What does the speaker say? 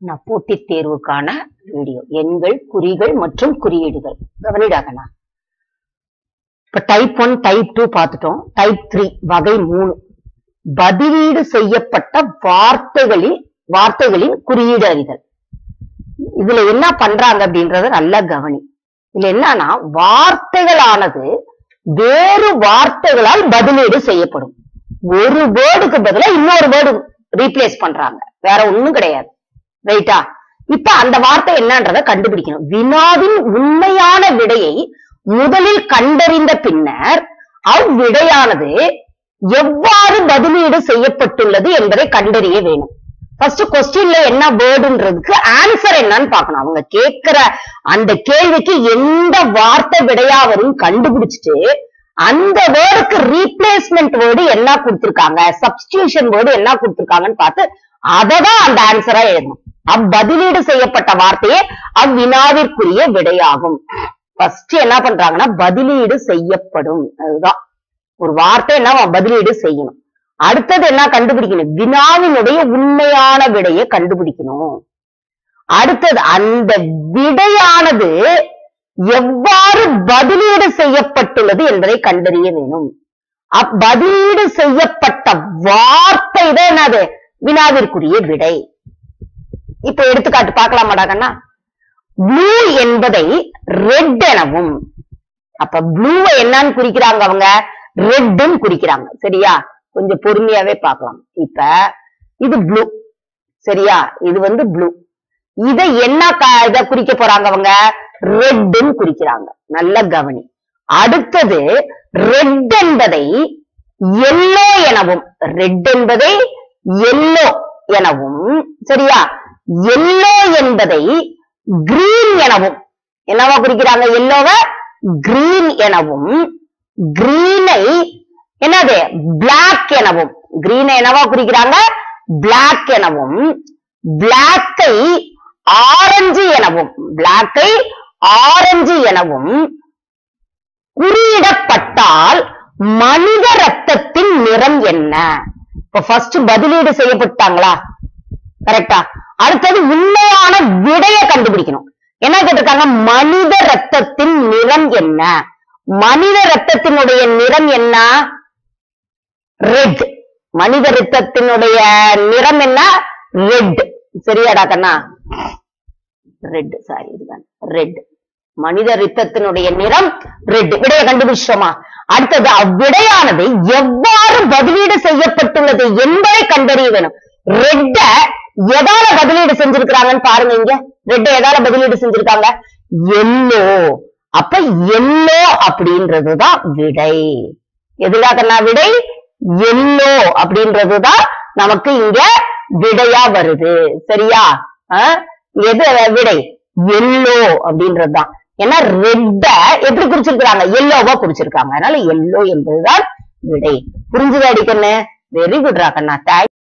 நான் போட்டித் தேர்வுக்கான வீடியோ எண்கள் குறிகள் மற்றும் குறியீடுகள் கவனிடாகண்ணா இப்ப டைப் ஒன் டைப் டூ பார்த்துட்டோம் டைப் த்ரீ வகை மூணு பதிலீடு செய்யப்பட்ட வார்த்தைகளில் வார்த்தைகளின் குறியீடு அறிதல் இதுல என்ன பண்றாங்க அப்படின்றத நல்லா கவனி இதுல என்னன்னா வார்த்தைகளானது வேறு வார்த்தைகளால் பதிலீடு செய்யப்படும் ஒரு வேர்டுக்கு பதிலா இன்னொரு வேர்டு ரீப்ளேஸ் பண்றாங்க வேற ஒண்ணும் கிடையாது ரைட்டா இப்ப அந்த வார்த்தை என்னன்றத கண்டுபிடிக்கணும் வினாவின் உண்மையான விடையை முதலில் கண்டறிந்த பின்னர் அவ்விடையானது எவ்வாறு பதிலீடு செய்யப்பட்டுள்ளது என்பதை கண்டறிய வேணும் ஃபர்ஸ்ட் கொஸ்டின்ல என்ன வேர்டுன்றதுக்கு ஆன்சர் என்னன்னு பார்க்கணும் அவங்க கேட்கிற அந்த கேள்விக்கு எந்த வார்த்தை விடையா வரும் கண்டுபிடிச்சிட்டு அந்த வேர்டுக்கு ரீப்ளேஸ்மெண்ட் வேர்டு என்ன கொடுத்திருக்காங்க சப்ஸ்டியூஷன் வேர்டு என்ன கொடுத்திருக்காங்கன்னு பார்த்து அததான் அந்த ஆன்சரா எழுதணும் அவ்வதிலீடு செய்யப்பட்ட வார்த்தையே அவ்வினாவிற்குரிய விடையாகும் ஃபர்ஸ்ட் என்ன பண்றாங்கன்னா பதிலீடு செய்யப்படும் அதுதான் ஒரு வார்த்தை என்ன பதிலீடு செய்யணும் அடுத்தது என்ன கண்டுபிடிக்கணும் வினாவினுடைய உண்மையான விடையை கண்டுபிடிக்கணும் அடுத்தது அந்த விடையானது எவ்வாறு பதிலீடு செய்யப்பட்டுள்ளது என்பதை கண்டறிய வேணும் அப்பதிலீடு செய்யப்பட்ட வார்த்தை தான் என்னது வினாவிற்குரிய விடை இப்ப எடுத்துக்காட்டு பார்க்கலாமாடா கண்ணா ப்ளூ என்பதை ரெட் எனவும் அப்ப ப்ளூவை என்னன்னு குறிக்கிறாங்க அவங்க ரெட்னு குறிக்கிறாங்க சரியா கொஞ்சம் பொறுமையாவே பார்க்கலாம் இப்ப இது ப்ளூ சரியா இது வந்து ப்ளூ இதை என்ன க- இத குறிக்க போறாங்க அவங்க ரெட்னு குறிக்கிறாங்க நல்ல கவனி அடுத்தது ரெட் என்பதை எல்லோ எனவும் ரெட் என்பதை எல்லோ எனவும் சரியா எல்லோ என்பதை கிரீன் எனவும் என்னவா குறிக்கிறாங்க எல்லோவ கிரீன் எனவும் கிரீனை என்னது பிளாக் எனவும் கிரீனை என்னவா குறிக்கிறாங்க பிளாக் எனவும் பிளாக்கை ஆரஞ்சு எனவும் பிளாக்கை ஆரஞ்சு எனவும் குறியிடப்பட்டால் மனித ரத்தத்தின் நிறம் என்ன இப்ப ஃபர்ஸ்ட் பதிலீடு செய்யப்பட்டாங்களா கரெக்டா அடுத்தது உண்மையான விடைய கண்டுபிடிக்கணும் என்ன கேட்டிருக்காங்க மனித ரத்தத்தின் நிறம் என்ன மனித ரத்தத்தினுடைய நிறம் என்ன ரெட் மனித ரத்தத்தினுடைய நிறம் என்ன ரெட் சரியாடா கண்ணா ரெட் சாரி இதுதான் ரெட் மனித ரத்தத்தினுடைய நிறம் ரெட் விடைய கண்டுபிடிச்சோமா அடுத்தது அவ்விடையானது எவ்வாறு பதிலீடு செய்யப்பட்டுள்ளது என்பதை கண்டறிய வேணும் ரெட்ட எதால பதிலீடு செஞ்சிருக்கிறாங்கன்னு பாருங்க இங்க ரெட்ட எதால பதிலீடு செஞ்சிருக்காங்க எல்லோ அப்ப எல்லோ அப்படின்றதுதான் விடை எதுக்காக விடை எல்லோ அப்படின்றதுதான் நமக்கு இங்க விடையா வருது சரியா ஆஹ் எது விடை எல்லோ அப்படின்றதுதான் ஏன்னா ரெட்ட எப்படி குறிச்சிருக்காங்க எல்லோவா குறிச்சிருக்காங்க அதனால எல்லோ என்பதுதான் விடை புரிஞ்சுதா அடிக்கண்ணு வெரி குட் ராக்கண்ணா தேங்க்